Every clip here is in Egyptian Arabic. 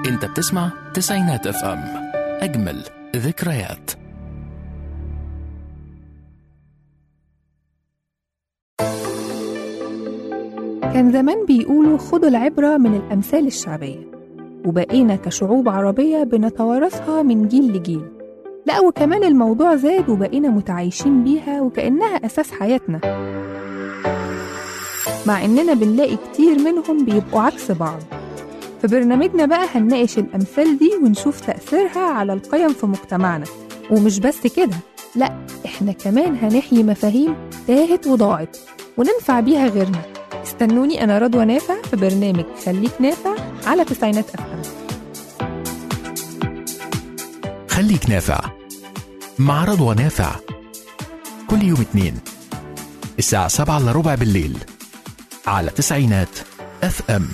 انت بتسمع تسعينات اف ام اجمل ذكريات كان زمان بيقولوا خدوا العبرة من الأمثال الشعبية وبقينا كشعوب عربية بنتوارثها من جيل لجيل لا وكمان الموضوع زاد وبقينا متعايشين بيها وكأنها أساس حياتنا مع إننا بنلاقي كتير منهم بيبقوا عكس بعض في برنامجنا بقى هنناقش الأمثال دي ونشوف تأثيرها على القيم في مجتمعنا ومش بس كده لا إحنا كمان هنحيي مفاهيم تاهت وضاعت وننفع بيها غيرنا استنوني أنا رضوى نافع في برنامج خليك نافع على تسعينات أفهم خليك نافع مع رضوى نافع كل يوم اثنين الساعة سبعة إلا ربع بالليل على تسعينات اف ام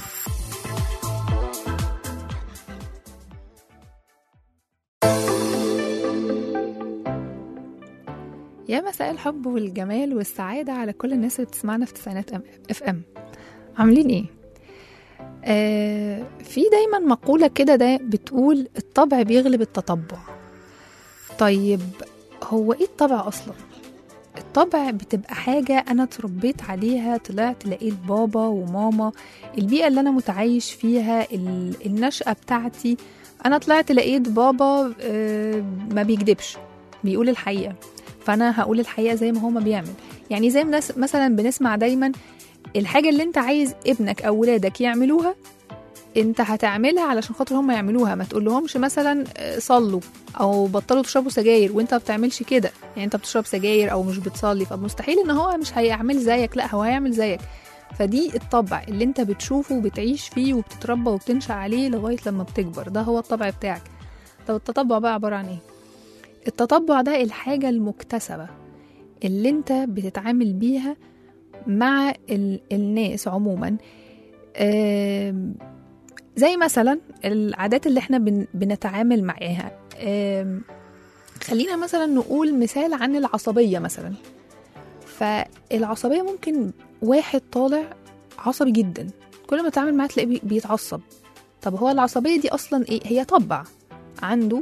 يا مساء الحب والجمال والسعادة على كل الناس اللي بتسمعنا في تسعينات اف ام عاملين ايه؟ آه في دايما مقولة كده ده بتقول الطبع بيغلب التطبع طيب هو ايه الطبع اصلا؟ الطبع بتبقى حاجة أنا اتربيت عليها طلعت لقيت بابا وماما البيئة اللي أنا متعايش فيها ال- النشأة بتاعتي أنا طلعت لقيت بابا آه، ما بيكدبش بيقول الحقيقة فأنا هقول الحقيقة زي ما هو ما بيعمل يعني زي ما ناس مثلا بنسمع دايما الحاجة اللي انت عايز ابنك أو ولادك يعملوها انت هتعملها علشان خاطر هم يعملوها ما تقول لهمش مثلا آه، صلوا او بطلوا تشربوا سجاير وانت ما بتعملش كده يعني انت بتشرب سجاير او مش بتصلي فمستحيل ان هو مش هيعمل زيك لا هو هيعمل زيك فدي الطبع اللي انت بتشوفه وبتعيش فيه وبتتربى وبتنشأ عليه لغاية لما بتكبر ده هو الطبع بتاعك طب التطبع بقى عبارة عن ايه التطبع ده الحاجة المكتسبة اللي انت بتتعامل بيها مع ال- الناس عموما آم، زي مثلا العادات اللي احنا بن بنتعامل معاها آم، خلينا مثلا نقول مثال عن العصبية مثلا فالعصبية ممكن واحد طالع عصبي جدا كل ما تتعامل معاه تلاقيه بي- بيتعصب طب هو العصبية دي أصلا إيه هي طبع عنده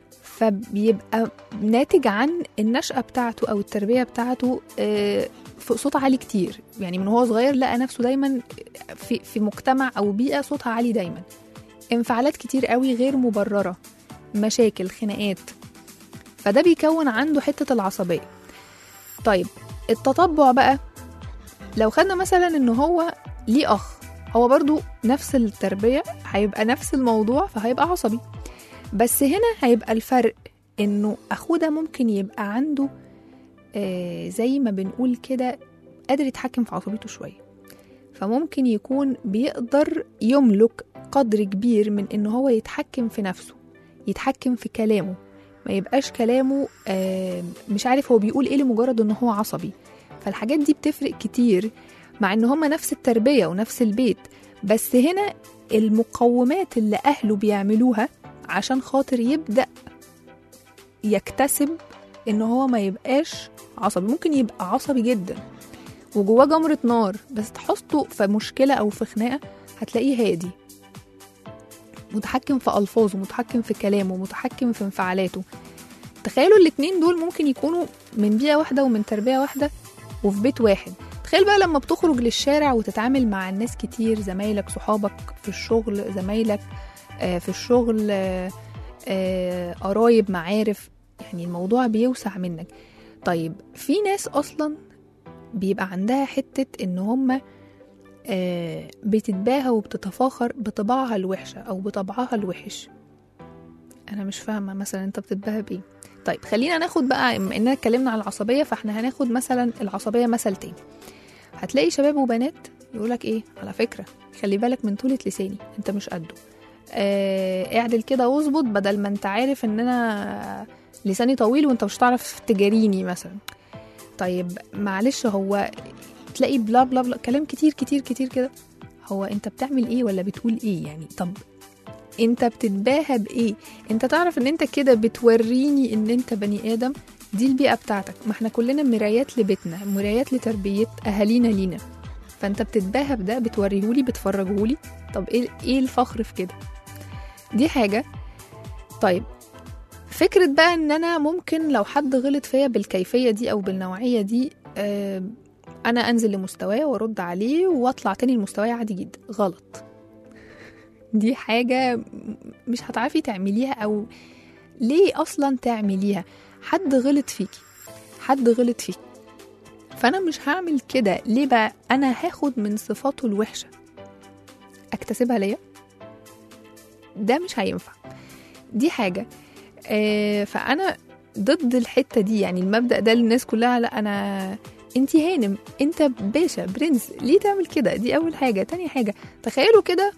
فبيبقى ناتج عن النشأة بتاعته أو التربية بتاعته آه، في صوت عالي كتير يعني من هو صغير لقى نفسه دايما في, في مجتمع أو بيئة صوتها عالي دايما انفعالات كتير قوي غير مبررة مشاكل خناقات فده بيكون عنده حتة العصبية طيب التطبع بقى لو خدنا مثلا ان هو ليه اخ هو برضو نفس التربية هيبقى نفس الموضوع فهيبقى عصبي بس هنا هيبقى الفرق انه اخوه ده ممكن يبقى عنده آه زي ما بنقول كده قادر يتحكم في عصبيته شوية فممكن يكون بيقدر يملك قدر كبير من ان هو يتحكم في نفسه يتحكم في كلامه ما يبقاش كلامه آه مش عارف هو بيقول ايه لمجرد ان هو عصبي فالحاجات دي بتفرق كتير مع ان هما نفس التربية ونفس البيت بس هنا المقومات اللي اهله بيعملوها عشان خاطر يبدأ يكتسب ان هو ما يبقاش عصبي ممكن يبقى عصبي جدا وجواه جمرة نار بس تحطه في مشكلة او في خناقة هتلاقيه هادي متحكم في ألفاظه متحكم في كلامه متحكم في انفعالاته تخيلوا الاتنين دول ممكن يكونوا من بيئة واحدة ومن تربية واحدة وفي بيت واحد تخيل بقى لما بتخرج للشارع وتتعامل مع الناس كتير زمايلك صحابك في الشغل زمايلك آه، في الشغل آه، آه، قرايب معارف يعني الموضوع بيوسع منك طيب في ناس اصلا بيبقى عندها حتة ان هم آه، بتتباهى وبتتفاخر بطباعها الوحشة او بطبعها الوحش انا مش فاهمة مثلا انت بتتباهى بايه طيب خلينا ناخد بقى بما اننا اتكلمنا عن العصبية فاحنا هناخد مثلا العصبية مثل تاني هتلاقي شباب وبنات يقولك ايه على فكرة خلي بالك من طولة لساني انت مش قده آه اعدل كده واظبط بدل ما انت عارف ان انا لساني طويل وانت مش هتعرف تجاريني مثلا طيب معلش هو تلاقي بلا بلا بلا كلام كتير كتير كتير كده هو انت بتعمل ايه ولا بتقول ايه يعني طب انت بتتباهى بايه انت تعرف ان انت كده بتوريني ان انت بني ادم دي البيئة بتاعتك ما احنا كلنا مرايات لبيتنا مرايات لتربية اهالينا لينا فانت بتتباهى بده بتوريهولي بتفرجهولي طب ايه ايه الفخر في كده دي حاجة طيب فكرة بقى ان انا ممكن لو حد غلط فيا بالكيفية دي او بالنوعية دي آه، انا انزل لمستواه وارد عليه واطلع تاني لمستواه عادي جدا غلط دي حاجة م- مش هتعرفي تعمليها او ليه اصلا تعمليها حد غلط فيكي حد غلط فيكي فانا مش هعمل كده ليه بقى انا هاخد من صفاته الوحشة اكتسبها ليا ده مش هينفع دي حاجة آه، فانا ضد الحته دي يعني المبدا ده للناس كلها لا انا انت هانم انت باشا برنس ليه تعمل كده دي اول حاجه تاني حاجه تخيلوا كده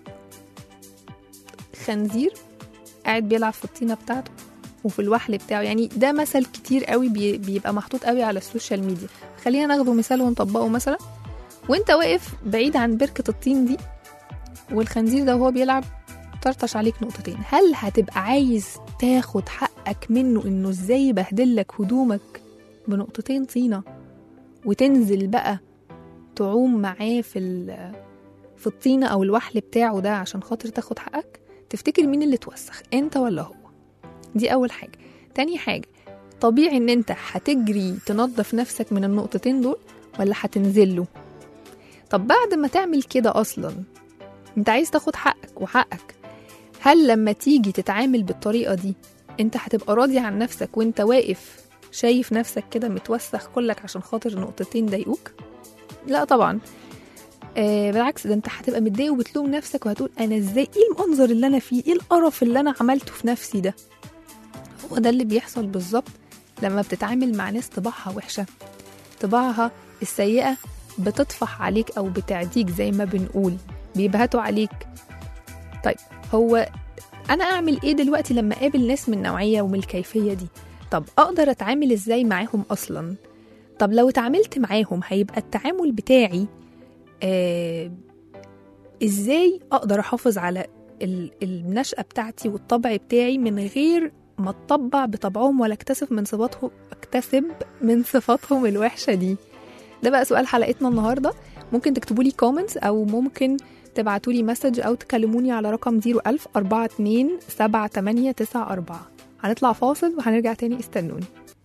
خنزير قاعد بيلعب في الطينه بتاعته وفي الوحل بتاعه يعني ده مثل كتير قوي بي- بيبقى محطوط قوي على السوشيال ميديا خلينا ناخده مثال ونطبقه مثلا وانت واقف بعيد عن بركه الطين دي والخنزير ده وهو بيلعب طرطش عليك نقطتين هل هتبقى عايز تاخد حقك منه انه ازاي يبهدلك هدومك بنقطتين طينة وتنزل بقى تعوم معاه في ال- في الطينة او الوحل بتاعه ده عشان خاطر تاخد حقك تفتكر مين اللي توسخ انت ولا هو دي اول حاجة تاني حاجة طبيعي ان انت هتجري تنظف نفسك من النقطتين دول ولا هتنزل له طب بعد ما تعمل كده اصلا انت عايز تاخد حقك وحقك هل لما تيجي تتعامل بالطريقة دي انت هتبقى راضي عن نفسك وانت واقف شايف نفسك كده متوسخ كلك عشان خاطر نقطتين ضايقوك لا طبعا آه بالعكس ده انت هتبقى متضايق وبتلوم نفسك وهتقول انا ازاي ايه المنظر اللي انا فيه ايه القرف اللي انا عملته في نفسي ده هو ده اللي بيحصل بالظبط لما بتتعامل مع ناس طباعها وحشة طباعها السيئة بتطفح عليك أو بتعديك زي ما بنقول بيبهتوا عليك طيب هو أنا أعمل إيه دلوقتي لما أقابل ناس من النوعية ومن الكيفية دي طب أقدر أتعامل إزاي معاهم أصلا طب لو اتعاملت معاهم هيبقى التعامل بتاعي آه إزاي أقدر أحافظ على ال- النشأة بتاعتي والطبع بتاعي من غير ما اتطبع بطبعهم ولا اكتسب من صفاتهم اكتسب من صفاتهم الوحشة دي ده بقى سؤال حلقتنا النهاردة ممكن تكتبوا لي كومنتس أو ممكن تبعتوا لي مسج أو تكلموني على رقم 01000 42 7894 هنطلع فاصل وهنرجع تاني استنوني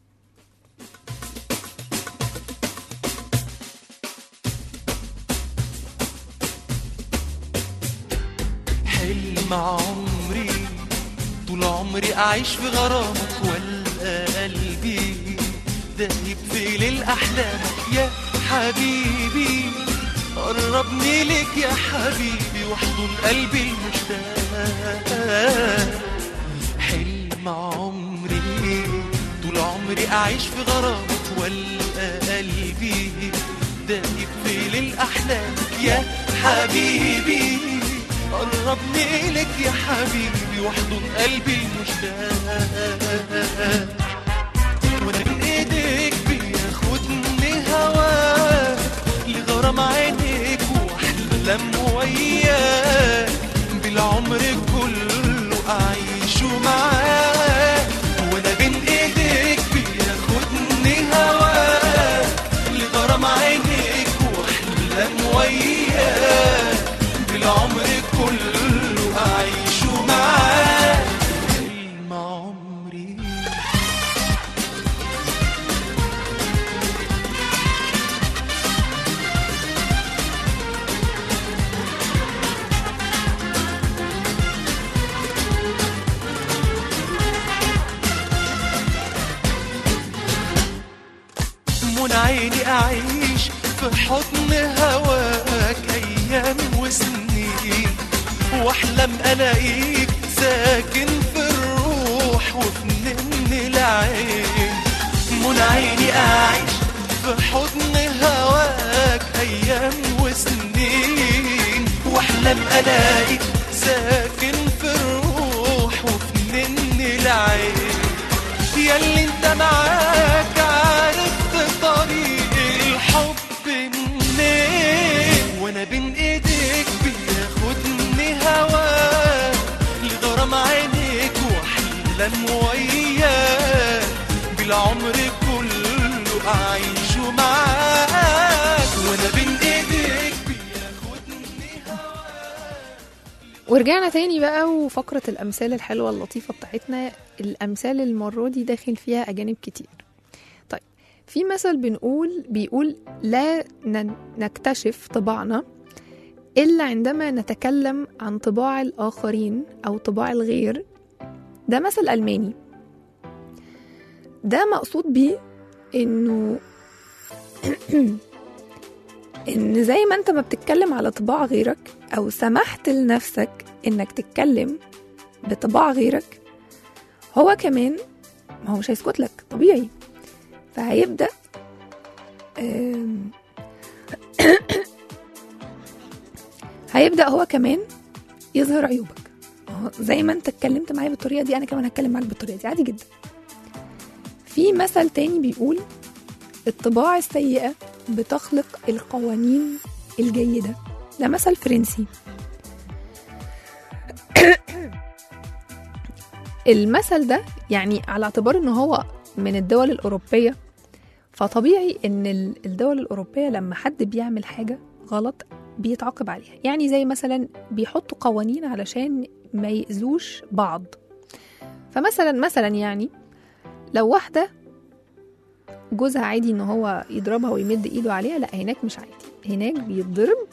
حلم عمري طول عمري أعيش في غرامك والقى قلبي دايب في ليل أحلامك يا حبيبي قربني لك يا حبيبي واحضن قلبي المشتاق حلم عمري طول عمري أعيش في غرامك والقى قلبي دايب في ليل أحلامك يا حبيبي قربني لك يا حبيبي واحضن قلبي المشتاق وانا بين ايديك بياخدني هواك لغرام عينيك واحلم وياك بالعمر كله اعيشه معاك وانا بين ايديك بياخدني هواك لغرام عينيك واحلم وياك بالعمر كله اعيشه معاك حلم عمري من عيني أعيش في حضن هواك أيام وسنين وأحلم ألاقيك ساكن في الروح وفي نن العين من عيني أعيش في حضن هواك أيام وسنين وأحلم ألاقيك ساكن في الروح وفي نن العين ياللي انت معاك عرفت طريق الحب منين وانا بين ايديك بياخدني هواك لغرام عينيك واحلم وياك بالعمر كله اعيشه معاك وانا بين ايديك بياخدني هواك ورجعنا تاني بقى وفقرة الأمثال الحلوة اللطيفة بتاعتنا الأمثال المرة دي داخل فيها أجانب كتير طيب في مثل بنقول بيقول لا ن- نكتشف طباعنا إلا عندما نتكلم عن طباع الآخرين أو طباع الغير ده مثل ألماني ده مقصود بيه إنه إن زي ما أنت ما بتتكلم على طباع غيرك أو سمحت لنفسك إنك تتكلم بطباع غيرك هو كمان ما هو مش هيسكت لك طبيعي فهيبدأ آم، هيبدأ هو كمان يظهر عيوبك ما هو زي ما انت اتكلمت معايا بالطريقة دي أنا كمان هتكلم معاك بالطريقة دي عادي جدا في مثل تاني بيقول الطباع السيئة بتخلق القوانين الجيدة ده مثل فرنسي المثل ده يعني على اعتبار ان هو من الدول الأوروبية فطبيعي ان ال- الدول الأوروبية لما حد بيعمل حاجة غلط بيتعاقب عليها يعني زي مثلا بيحطوا قوانين علشان ما يأذوش بعض فمثلا مثلا يعني لو واحدة جوزها عادي ان هو يضربها ويمد ايده عليها لا هناك مش عادي هناك بيتضرب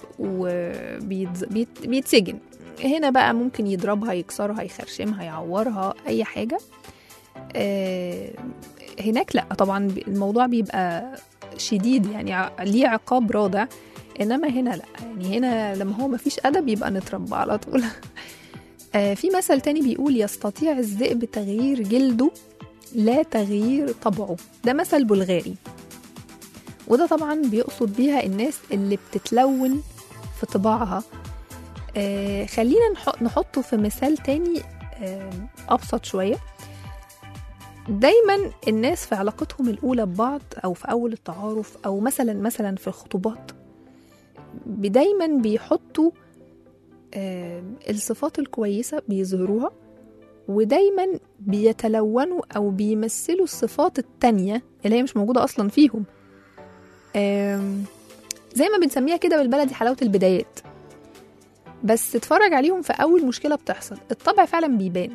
وبيتسجن هنا بقى ممكن يضربها يكسرها يخرشمها يعورها اي حاجه آه، هناك لا طبعا ب- الموضوع بيبقى شديد يعني ع- ليه عقاب رادع انما هنا لا يعني هنا لما هو مفيش ادب يبقى نتربى على طول آه، في مثل تاني بيقول يستطيع الذئب تغيير جلده لا تغيير طبعه ده مثل بلغاري وده طبعا بيقصد بيها الناس اللي بتتلون في طباعها آه خلينا نح- نحطه في مثال تاني آه أبسط شوية دايما الناس في علاقتهم الأولى ببعض أو في أول التعارف أو مثلا مثلا في الخطوبات دايما بيحطوا آه الصفات الكويسة بيظهروها ودايما بيتلونوا أو بيمثلوا الصفات التانية اللي هي مش موجودة أصلا فيهم آم، زي ما بنسميها كده بالبلدي حلاوة البدايات بس تتفرج عليهم في أول مشكلة بتحصل الطبع فعلا بيبان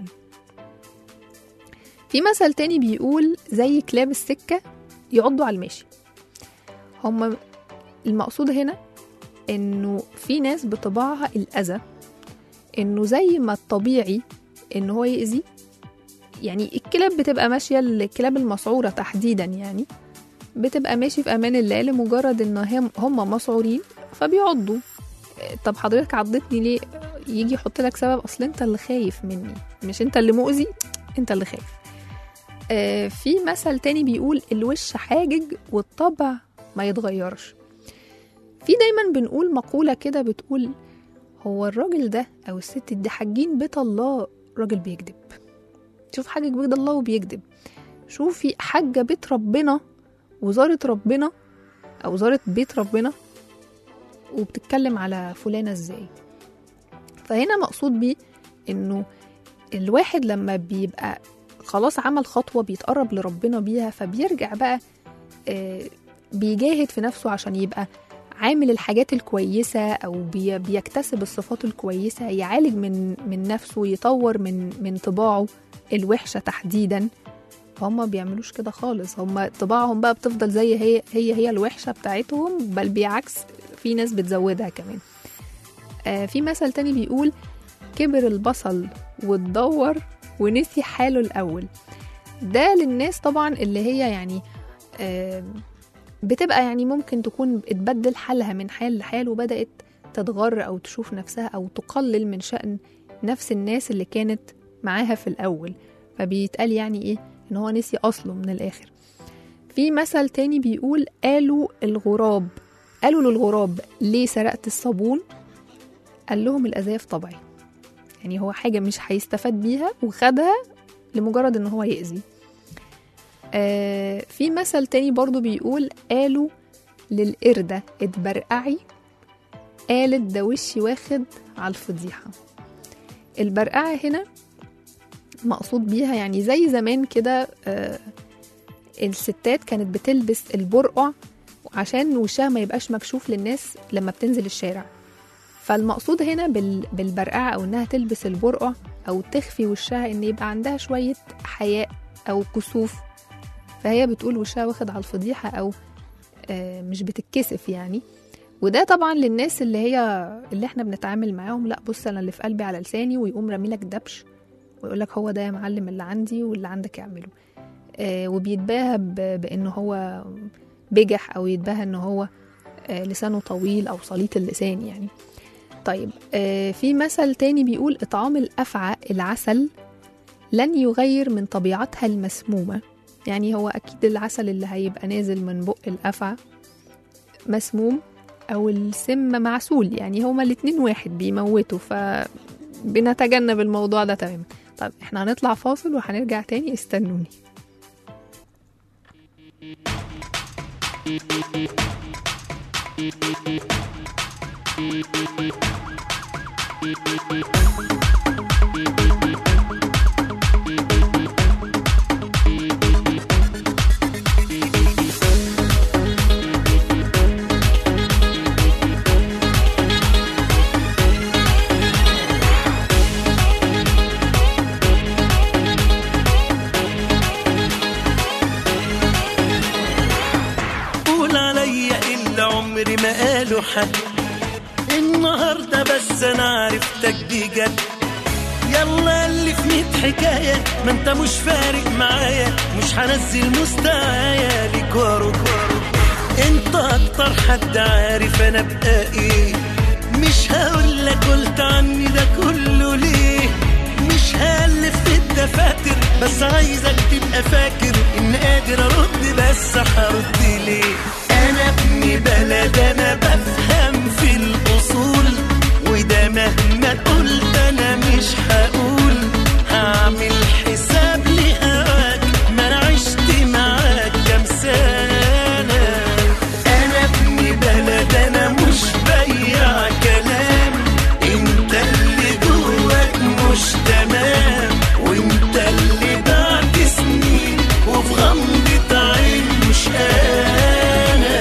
في مثل تاني بيقول زي كلاب السكة يعضوا على الماشي هما المقصود هنا انه في ناس بطباعها الأذى انه زي ما الطبيعي ان هو يأذي يعني الكلاب بتبقى ماشية الكلاب المسعورة تحديدا يعني بتبقى ماشي في امان الله لمجرد ان هم هم مسعورين فبيعضوا طب حضرتك عضتني ليه يجي يحط لك سبب اصل انت اللي خايف مني مش انت اللي مؤذي انت اللي خايف آه في مثل تاني بيقول الوش حاجج والطبع ما يتغيرش في دايما بنقول مقولة كده بتقول هو الراجل ده او الست دي حاجين بيت الله راجل بيكذب شوف حاجة بيت الله وبيكذب شوفي حاجة بيت ربنا وزارة ربنا أو وزارة بيت ربنا وبتتكلم على فلانة ازاي فهنا مقصود بيه انه الواحد لما بيبقى خلاص عمل خطوة بيتقرب لربنا بيها فبيرجع بقى آه، بيجاهد في نفسه عشان يبقى عامل الحاجات الكويسة أو بي- بيكتسب الصفات الكويسة يعالج من من نفسه يطور من من طباعه الوحشة تحديدا هم ما بيعملوش كده خالص هم طباعهم بقى بتفضل زي هي هي هي الوحشة بتاعتهم بل بالعكس في ناس بتزودها كمان آه في مثل تاني بيقول كبر البصل واتدور ونسي حاله الأول ده للناس طبعا اللي هي يعني آه بتبقى يعني ممكن تكون اتبدل حالها من حال لحال وبدأت تتغر أو تشوف نفسها أو تقلل من شأن نفس الناس اللي كانت معاها في الأول فبيتقال يعني إيه إن هو نسي أصله من الآخر في مثل تاني بيقول قالوا الغراب قالوا للغراب ليه سرقت الصابون قال لهم الأذية في طبعي يعني هو حاجة مش هيستفاد بيها وخدها لمجرد إن هو يأذي آه في مثل تاني برضو بيقول قالوا للقردة اتبرقعي قالت ده وشي واخد على الفضيحة البرقعة هنا مقصود بيها يعني زي زمان كده آه الستات كانت بتلبس البرقع عشان وشها ما يبقاش مكشوف للناس لما بتنزل الشارع فالمقصود هنا بال... بالبرقعة أو إنها تلبس البرقع أو تخفي وشها إن يبقى عندها شوية حياء أو كسوف فهي بتقول وشها واخد على الفضيحة أو آه، مش بتتكسف يعني وده طبعا للناس اللي هي اللي احنا بنتعامل معاهم لا بص انا اللي في قلبي على لساني ويقوم راميلك دبش ويقول لك هو ده يا معلم اللي عندي واللي عندك اعمله آه وبيتباهى ب- بان هو بجح او يتباهى ان هو آه لسانه طويل او سليط اللسان يعني طيب آه في مثل تاني بيقول اطعام الافعى العسل لن يغير من طبيعتها المسمومه يعني هو اكيد العسل اللي هيبقى نازل من بق الافعى مسموم او السم معسول يعني هما الاتنين واحد بيموتوا فبنتجنب الموضوع ده تماما طب احنا هنطلع فاصل وهنرجع تاني استنوني قول عليا اللي عمري ما قالوا حد النهارده بس انا عرفتك بجد يلا اللي في ميت حكاية ما انت مش فارق معايا مش هنزل مستوايا ليك وارو انت اكتر حد عارف انا بقى ايه مش هقول لك قلت عني ده كله ليه مش هالف في الدفاتر بس عايزك تبقى فاكر ان قادر ارد بس هرد ليه انا ابن بلد انا بفهم في الاصول وده مهما قلت انا مش هقول هعمل حساب لهواك ما انا عشت معاك كام سنه انا ابن بلد انا مش بيع كلام انت اللي جواك مش تمام وانت اللي بعد سنين وفي غمضة عين مش انا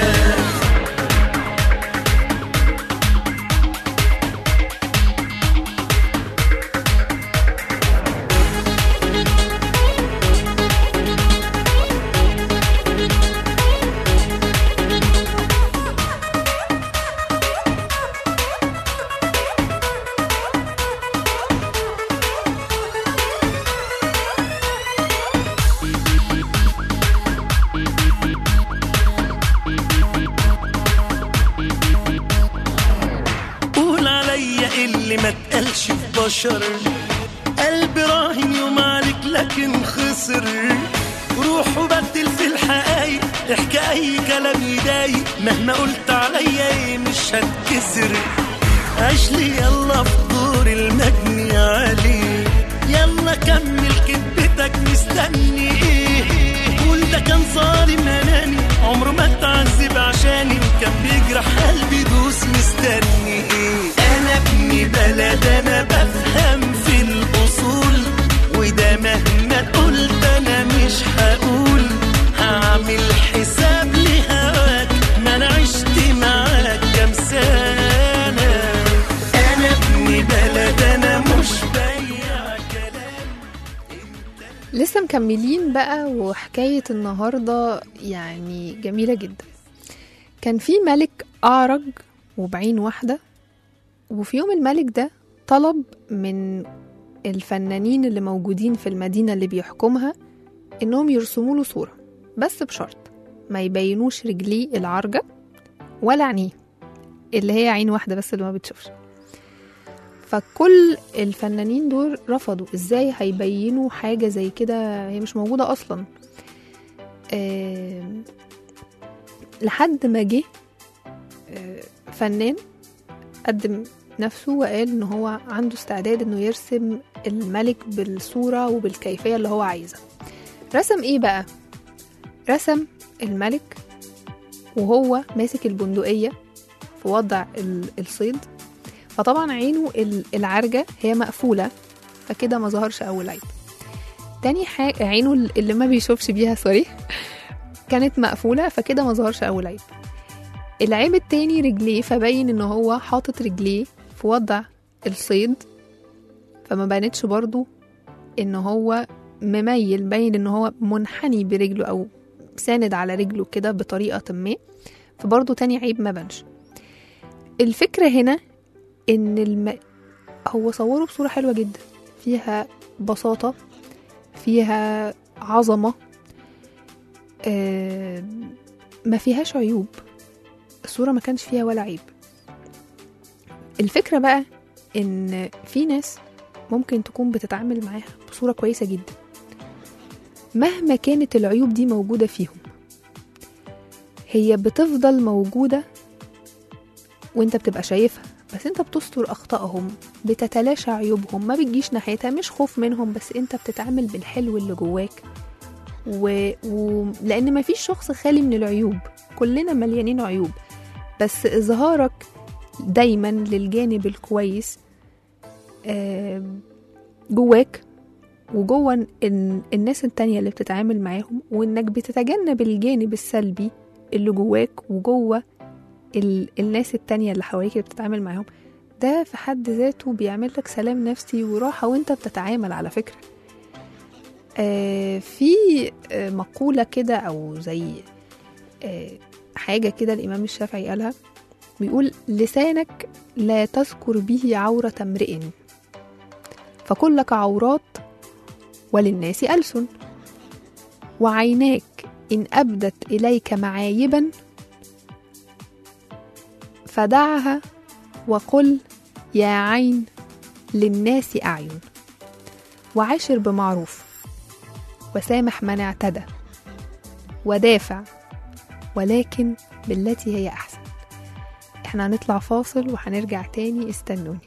قول عليا اللي ما تقالش في بشر قلب راهن يوم عليك لكن خسر روح وبدل في الحقايق احكي اي كلام يضايق مهما قلت عليا ايه مش هتكسر عيش لي يلا في دور المجني عليه يلا كمل كدبتك مستني ايه قول ده كان ظالم اناني عمره ما اتعذب عشاني وكان بيجرح قلبي دوس مستني ايه انا ابن بلد انا بفهم في الاصول وده مهما قلت انا مش هقول هعمل حساب لهواك ما انا عشت معاك كام سنه انا ابن بلد انا مش بيع كلام لسه مكملين بقى وحكاية النهاردة يعني جميلة جدا كان في ملك أعرج وبعين واحدة وفي يوم الملك ده طلب من الفنانين اللي موجودين في المدينة اللي بيحكمها إنهم يرسموا له صورة بس بشرط ما يبينوش رجليه العرجة ولا عينيه اللي هي عين واحدة بس اللي ما بتشوفش فكل الفنانين دول رفضوا ازاي هيبينوا حاجة زي كده هي مش موجودة أصلا آم، لحد ما جه آه، فنان قدم نفسه وقال ان هو عنده استعداد انه يرسم الملك بالصورة وبالكيفية اللي هو عايزها رسم ايه بقى رسم الملك وهو ماسك البندقية في وضع ال- الصيد فطبعا عينه ال- العرجة هي مقفولة فكده ما ظهرش أول عيب تاني حاجة عينه اللي ما بيشوفش بيها سوري كانت مقفولة فكده ما ظهرش أول عيب العيب التاني رجليه فبين إن هو حاطط رجليه في وضع الصيد فما بانتش برضو ان هو مميل باين ان هو منحني برجله او ساند على رجله كده بطريقة ما فبرضو تاني عيب ما بانش الفكرة هنا ان الم... هو صوره بصورة حلوة جدا فيها بساطة فيها عظمة آه ما فيهاش عيوب الصورة ما كانش فيها ولا عيب الفكرة بقى ان في ناس ممكن تكون بتتعامل معاها بصورة كويسة جدا مهما كانت العيوب دي موجودة فيهم هي بتفضل موجودة وانت بتبقى شايفها بس انت بتستر اخطائهم بتتلاشى عيوبهم ما بتجيش ناحيتها مش خوف منهم بس انت بتتعامل بالحلو اللي جواك و... و... لان مفيش شخص خالي من العيوب كلنا مليانين عيوب بس اظهارك دايما للجانب الكويس آم، جواك وجوه ال- الناس التانية اللي بتتعامل معاهم وانك بتتجنب الجانب السلبي اللي جواك وجوه ال... الناس التانية اللي حواليك اللي بتتعامل معاهم ده في حد ذاته بيعمل لك سلام نفسي وراحة وانت بتتعامل على فكرة آه في آه مقولة كده أو زي آه حاجة كده الإمام الشافعي قالها بيقول لسانك لا تذكر به عورة امرئ فكلك عورات وللناس ألسن وعيناك إن أبدت إليك معايبا فدعها وقل يا عين للناس أعين وعاشر بمعروف وسامح من اعتدى ودافع ولكن بالتي هي أحسن احنا هنطلع فاصل وهنرجع تاني استنوني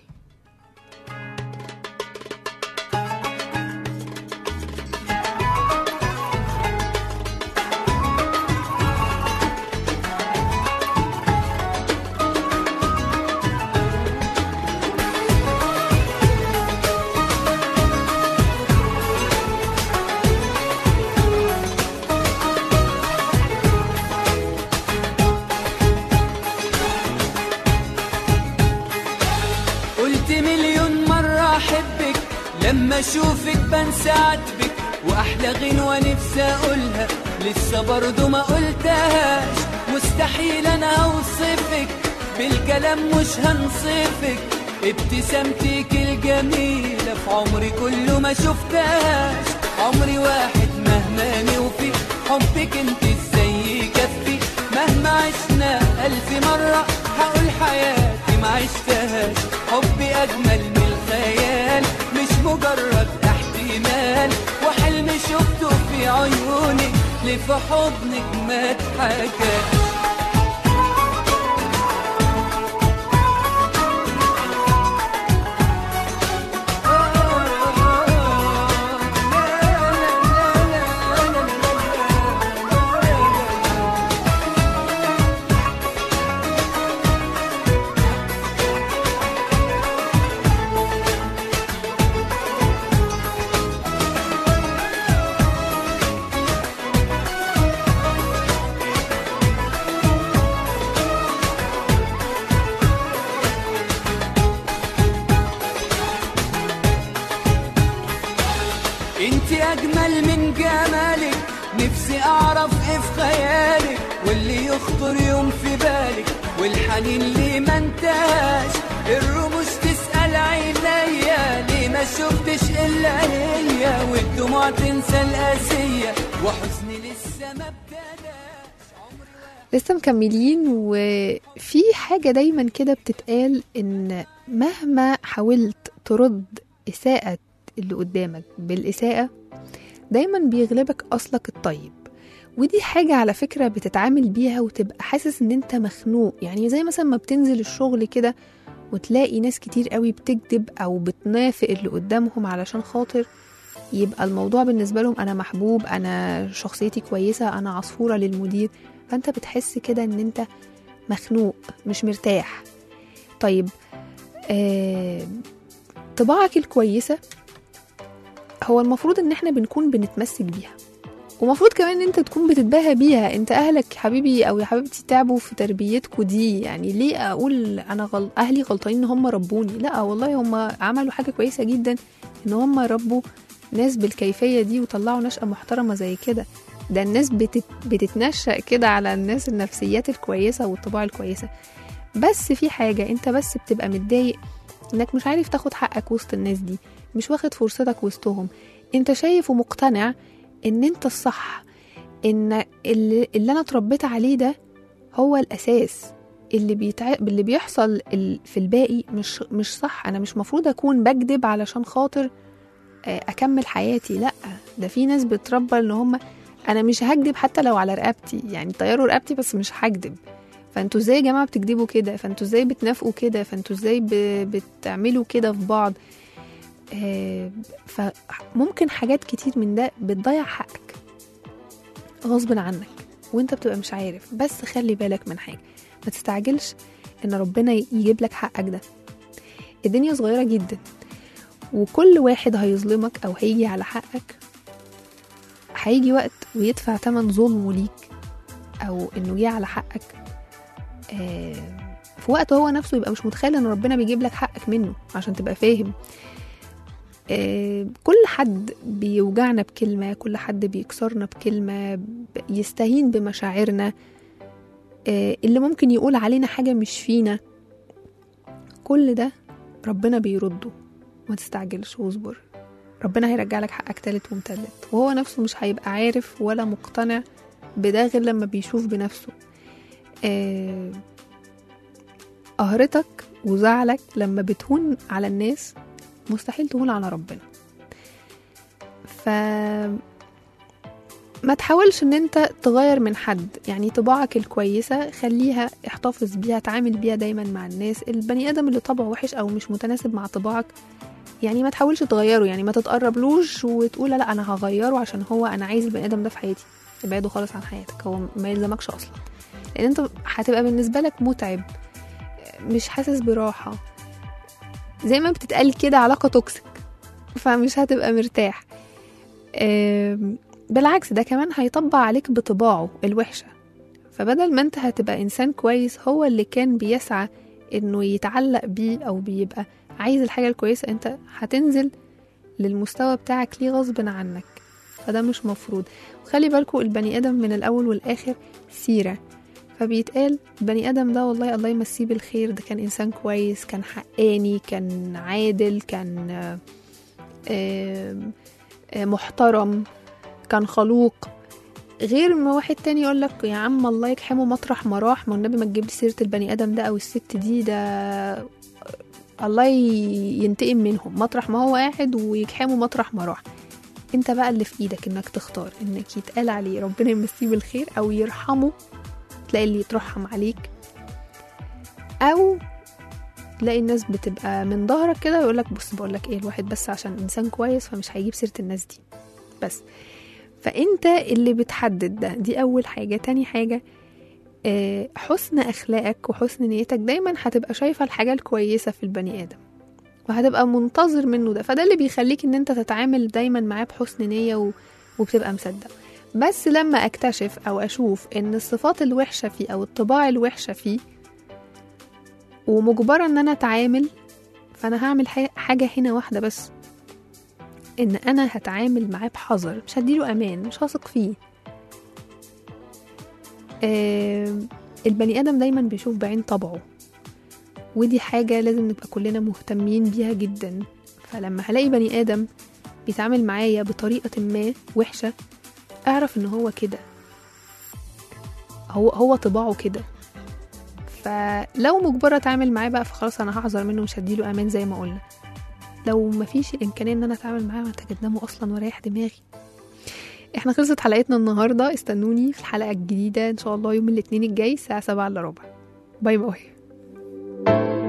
قلت مليون مرة أحبك لما أشوفك بنسى عاتبك وأحلى غنوة نفسي أقولها لسه برضه ما قلتهاش مستحيل أنا أوصفك بالكلام مش هنصفك ابتسامتك الجميلة في عمري كله ما شفتهاش عمري واحد مهما نوفي حبك انت ازاي يكفي مهما عشنا ألف مرة هقول حياتي ما عشتهاش حبي أجمل من الخيال مش مجرد احتمال وحلم شفته في عيونك اللي في حضنك ما اتحكاش انت اجمل من جمالك نفسي اعرف ايه في خيالك واللي يخطر يوم في بالك والحنين اللي ما انتهاش الرموش تسأل عينيا ليه ما شفتش الا هي والدموع تنسى القاسية وحزني لسه ما ابتداش لسه مكملين وفي حاجة دايما كده بتتقال ان مهما حاولت ترد إساءة اللي قدامك بالإساءة دايما بيغلبك أصلك الطيب ودي حاجة على فكرة بتتعامل بيها وتبقى حاسس ان انت مخنوق يعني زي مثلا ما بتنزل الشغل كده وتلاقي ناس كتير قوي بتكذب او بتنافق اللي قدامهم علشان خاطر يبقى الموضوع بالنسبة لهم انا محبوب انا شخصيتي كويسة انا عصفورة للمدير فانت بتحس كده ان انت مخنوق مش مرتاح طيب آه طباعك الكويسة هو المفروض ان احنا بنكون بنتمسك بيها ومفروض كمان ان انت تكون بتتباهى بيها انت اهلك يا حبيبي او يا حبيبتي تعبوا في تربيتكوا دي يعني ليه اقول انا غل... اهلي غلطانين ان هم ربوني لا والله هم عملوا حاجه كويسه جدا ان هم ربوا ناس بالكيفيه دي وطلعوا نشأة محترمه زي كده ده الناس بتت... بتتنشأ كده على الناس النفسيات الكويسه والطباع الكويسه بس في حاجه انت بس بتبقى متضايق انك مش عارف تاخد حقك وسط الناس دي مش واخد فرصتك وسطهم انت شايف ومقتنع ان انت الصح ان اللي, اللي انا اتربيت عليه ده هو الاساس اللي بيتع... اللي بيحصل ال- في الباقي مش مش صح انا مش مفروض اكون بكذب علشان خاطر آه، اكمل حياتي لا ده في ناس بتربى ان هم انا مش هكذب حتى لو على رقبتي يعني طيروا رقبتي بس مش هكذب فانتوا ازاي يا جماعه بتكذبوا كده فانتوا ازاي بتنافقوا كده فانتوا ازاي ب... بتعملوا كده في بعض آه، فممكن حاجات كتير من ده بتضيع حقك غصب عنك وانت بتبقى مش عارف بس خلي بالك من حاجة ما تستعجلش ان ربنا يجيب لك حقك ده الدنيا صغيرة جدا وكل واحد هيظلمك او هيجي على حقك هيجي وقت ويدفع تمن ظلمه ليك او انه جه على حقك آه، في وقت هو نفسه يبقى مش متخيل ان ربنا بيجيب لك حقك منه عشان تبقى فاهم آه، كل حد بيوجعنا بكلمة كل حد بيكسرنا بكلمة ب- يستهين بمشاعرنا آه، اللي ممكن يقول علينا حاجة مش فينا كل ده ربنا بيرده ما تستعجلش واصبر ربنا هيرجع لك حقك تالت ومتلت وهو نفسه مش هيبقى عارف ولا مقتنع بده غير لما بيشوف بنفسه آه، قهرتك وزعلك لما بتهون على الناس مستحيل تهون على ربنا ف ما تحاولش ان انت تغير من حد يعني طباعك الكويسة خليها احتفظ بيها تعامل بيها دايما مع الناس البني ادم اللي طبعه وحش او مش متناسب مع طباعك يعني ما تحاولش تغيره يعني ما تتقربلوش وتقول لا انا هغيره عشان هو انا عايز البني ادم ده في حياتي ابعده خالص عن حياتك هو ما يلزمكش اصلا لان انت هتبقى بالنسبة لك متعب مش حاسس براحة زي ما بتتقال كده علاقة توكسيك فمش هتبقى مرتاح آم، بالعكس ده كمان هيطبع عليك بطباعه الوحشة فبدل ما انت هتبقى انسان كويس هو اللي كان بيسعى انه يتعلق بيه او بيبقى عايز الحاجة الكويسة انت هتنزل للمستوى بتاعك ليه غصب عنك فده مش مفروض وخلي بالكوا البني ادم من الاول والاخر سيرة فبيتقال البني ادم ده والله الله يمسيه بالخير ده كان انسان كويس كان حقاني كان عادل كان آه، آم، آه، محترم كان خلوق غير ما واحد تاني يقول لك يا عم الله يكحمه مطرح ما راح ما النبي ما تجيب لي سيره البني ادم ده او الست دي ده الله ي- ينتقم منهم مطرح ما هو قاعد ويكحمه مطرح ما راح انت بقى اللي في ايدك انك تختار انك يتقال عليه ربنا يمسيه بالخير او يرحمه تلاقي اللي يترحم عليك او تلاقي الناس بتبقى من ظهرك كده ويقول لك بص بقول لك ايه الواحد بس عشان انسان كويس فمش هيجيب سيره الناس دي بس فانت اللي بتحدد ده دي اول حاجه تاني حاجه آه، حسن اخلاقك وحسن نيتك دايما هتبقى شايفه الحاجه الكويسه في البني ادم وهتبقى منتظر منه ده فده اللي بيخليك ان انت تتعامل دايما معاه بحسن نيه و... وبتبقى مصدق بس لما اكتشف او اشوف ان الصفات الوحشه فيه او الطباع الوحشه فيه ومجبره ان انا اتعامل فانا هعمل ح- حاجه هنا واحده بس ان انا هتعامل معاه بحذر مش هديله امان مش هثق فيه آم، البني ادم دايما بيشوف بعين طبعه ودي حاجه لازم نبقى كلنا مهتمين بيها جدا فلما هلاقي بني ادم بيتعامل معايا بطريقه ما وحشه اعرف ان هو كده هو هو طباعه كده فلو مجبرة اتعامل معاه بقى فخلاص انا هحذر منه مش هديله امان زي ما قلنا لو مفيش الامكانيه ان انا اتعامل معاه هتجنبه اصلا واريح دماغي احنا خلصت حلقتنا النهارده استنوني في الحلقه الجديده ان شاء الله يوم الاثنين الجاي الساعه 7 الا ربع باي باي